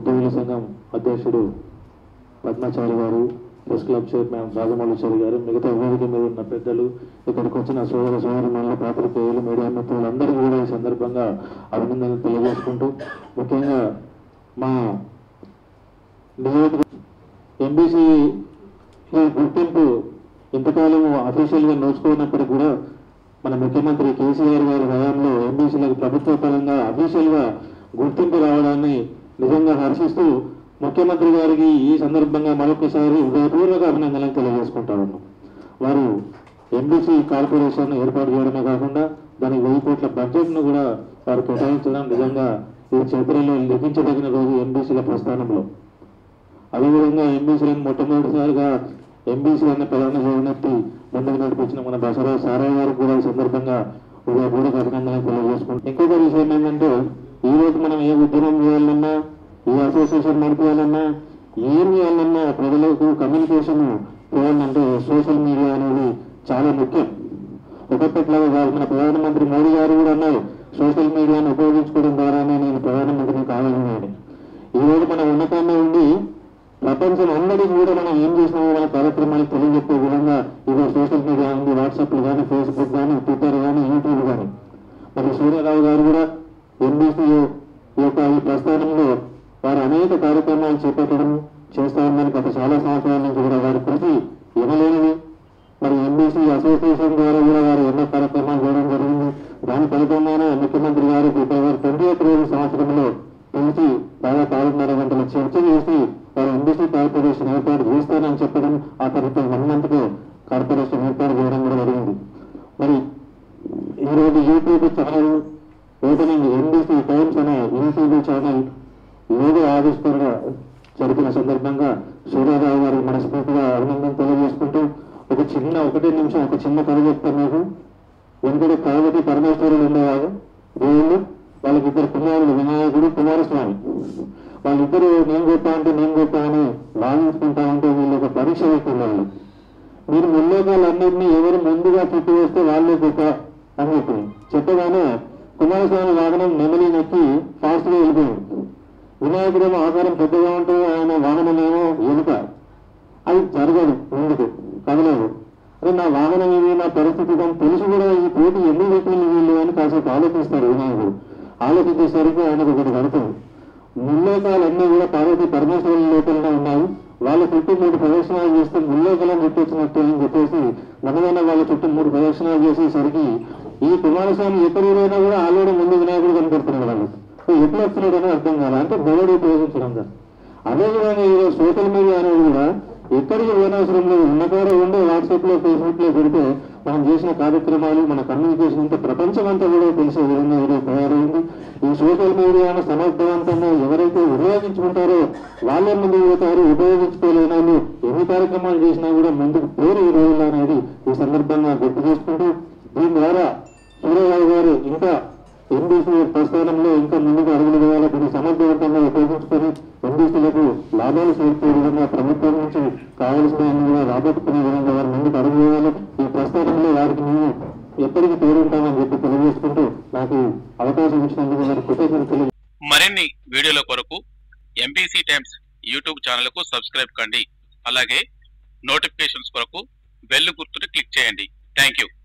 ఉద్యోగుల సంఘం అధ్యక్షుడు పద్మాచారి గారు ప్రెస్ క్లబ్ చైర్మన్ రాజమౌళిచారి గారు మిగతా వేదిక మీద ఉన్న పెద్దలు ఇక్కడికి వచ్చిన సోదర సోదరుల పాత్రికేయులు మీడియా మిత్రులు అందరికీ కూడా ఈ సందర్భంగా అభినందనలు తెలియజేసుకుంటూ ముఖ్యంగా మా నియోజక ఎంబీసీ గుర్తింపు ఇంతకాలం అఫీషియల్గా నోచుకోనప్పటికీ కూడా మన ముఖ్యమంత్రి కేసీఆర్ గారి హయాంలో ఎంబీసీలకు ప్రభుత్వ పరంగా అఫీషియల్గా గుర్తింపు రావడాన్ని నిజంగా హర్షిస్తూ ముఖ్యమంత్రి గారికి ఈ సందర్భంగా మరొకసారి హృదయపూర్వక అభినందనలు తెలియజేసుకుంటా ఉన్నాం వారు ఎంబీసీ కార్పొరేషన్ ఏర్పాటు చేయడమే కాకుండా దానికి వెయ్యి కోట్ల బడ్జెట్ను కూడా వారు కేటాయించడం నిజంగా ఈ చరిత్రలో లిఖించదగిన రోజు ఎంబీసీల ప్రస్థానంలో అదేవిధంగా ఎంబీసీలను మొట్టమొదటిసారిగా ఎంబీసీ అనే ప్రధాన జగనెత్తి ముందుకు నడిపించిన మన బసవరావు సారయ్య గారికి కూడా ఈ సందర్భంగా హృదయపూర్వక అభినందనలు తెలియజేసుకుంటాం ఇంకొక విషయం ఏంటంటే ఈ రోజు మనం ఏ ఉద్యమం చేయాలన్నా ఏ అసోసియేషన్ నడిపేయాలన్నా ఏం చేయాలన్నా ప్రజలకు కమ్యూనికేషన్ చేయాలంటే సోషల్ మీడియా అనేది చాలా ముఖ్యం ఒకప్పట్లాగా కాదు మన ప్రధానమంత్రి మోడీ గారు కూడా అన్నారు సోషల్ మీడియాను ఉపయోగించుకోవడం ద్వారానే నేను ప్రధానమంత్రిని కావాలన్నాడు ఈ రోజు మన ఉన్నతాన్ని ఉండి ప్రపంచం అందరికీ కూడా మనం ఏం చేసినామో మన కార్యక్రమాలు తెలియజెప్పే విధంగా ఇదో సోషల్ మీడియా ఉంది వాట్సాప్లు కానీ ఫేస్బుక్ కానీ ట్విట్టర్ కానీ యూట్యూబ్ కానీ మరి సూర్యారావు గారు కూడా ఎంబీసీ యొక్క ఈ ప్రస్థానంలో వారు అనేక కార్యక్రమాలు చేపట్టడం చేస్తా ఉన్నారు గత చాలా సంవత్సరాల నుంచి కూడా వారి కృషి ఇవ్వలేనిది మరి ఎంబీసీ అసోసియేషన్ ద్వారా కూడా వారు ఎన్నో కార్యక్రమాలు చేయడం జరిగింది దాని ఫలితంగానే ముఖ్యమంత్రి గారు ఫిబ్రవరి ట్వంటీ ఎయిత్ రోజు సంవత్సరంలో పిలిచి దాదాపు ఆరున్నర గంటల చర్చ చేసి వారు ఎంబీసీ కార్పొరేషన్ ఏర్పాటు చేస్తానని చెప్పడం ఆ తర్వాత వన్ మంత్ కార్పొరేషన్ ఏర్పాటు చేయడం కూడా జరిగింది మరి ఈరోజు YouTube channel opening MBC Times అనే యూట్యూబ్ ఛానల్ ఏదో ఆవిష్కరణ జరిపిన సందర్భంగా సూర్యారావు గారు మనస్ఫూర్తిగా అభినందన తెలియజేసుకుంటూ ఒక చిన్న ఒకటే నిమిషం ఒక చిన్న కథ చెప్తాను మీకు వెనుకటి పార్వతి పరమేశ్వరుడు ఉండేవారు దేవుళ్ళు వాళ్ళకి ఇద్దరు కుమారులు వినాయకుడు కుమారస్వామి వాళ్ళిద్దరూ నేను గొప్ప అంటే నేను గొప్ప అని వాదించుకుంటా ఉంటే వీళ్ళు ఒక పరీక్ష పెట్టుకున్నారు మీరు ముల్లోకాలన్నింటినీ ఎవరు ముందుగా చుట్టూ వేస్తే వాళ్ళే గొప్ప అని చెప్పి చెప్పగానే కుమారస్వామి వాహనం నెమలి నెక్కి ఫాస్ట్ గా వెళ్ళిపోయింది వినాయకుడేమో ఆకారం పెద్దగా ఉంటే ఆయన వాహనమేమో ఎలుక అది జరగదు ముందుకు కదలేదు అదే నా వాహనం ఇది నా పరిస్థితి కానీ తెలిసి కూడా ఈ పోటీ ఎందుకు పెట్టింది వీళ్ళు అని కాసేపు ఆలోచిస్తారు వినాయకుడు ఆలోచించేసరికి ఆయనకు ఒకటి కడుతుంది ముల్లోకాలన్నీ కూడా పార్వతి పరమేశ్వరుల లోపలనే ఉన్నాయి వాళ్ళ చుట్టూ మూడు ప్రదక్షిణాలు చేస్తే ముల్లోకలను చుట్టొచ్చినట్టు అని చెప్పేసి మనమైన వాళ్ళ చుట్టూ మూడు ప్రదక్షిణాలు చేసేసరికి ఈ కుమారస్వామి ఎక్కడికి పోయినా కూడా ఆల్రెడీ ముందు వినాయకుడు కనపడుతున్నాడు వాళ్ళకి సో ఎట్లా వస్తున్నాడని అర్థం కాదు అంటే మొదటి ఉపయోగించడం కదా అదేవిధంగా ఈరోజు సోషల్ మీడియా అనేది కూడా ఎక్కడికి పోనవసరం లేదు ఉన్నకాడ ఉండే వాట్సాప్ లో ఫేస్బుక్ లో పెడితే మనం చేసిన కార్యక్రమాలు మన కమ్యూనికేషన్ అంతా ప్రపంచం అంతా కూడా తెలిసే విధంగా ఈరోజు తయారైంది ఈ సోషల్ మీడియాను సమర్థవంతంగా ఎవరైతే ఉపయోగించుకుంటారో వాళ్ళే ముందుకు పోతారు ఉపయోగించుకోలేని వాళ్ళు ఎన్ని కార్యక్రమాలు చేసినా కూడా ముందుకు పోరు ఈ రోజుల్లో అనేది ఈ సందర్భంగా గుర్తు చేసుకుంటూ దీని ద్వారా సూర్యరావు గారు ఇంకా ఎంబీసీ ప్రస్థానంలో ఇంకా ముందుకు అడుగులు వేయాలి దీన్ని సమర్థవంతంగా ఉపయోగించుకొని ఎంబీసీలకు లాభాలు చేర్చే విధంగా ప్రభుత్వం నుంచి కావలసిన కూడా రాబట్టుకునే విధంగా వారు ముందుకు అడుగు వేయాలి ఈ ప్రస్థానంలో వారికి మేము ఎప్పటికీ పేరుంటామని చెప్పి తెలియజేసుకుంటూ నాకు అవకాశం ఇచ్చినందుకు వారి కృతజ్ఞతలు తెలియ మరిన్ని వీడియోల కొరకు ఎంపీసీ టైమ్స్ యూట్యూబ్ ఛానల్కు సబ్స్క్రైబ్ కండి అలాగే నోటిఫికేషన్స్ కొరకు బెల్ గుర్తుని క్లిక్ చేయండి థ్యాంక్ యూ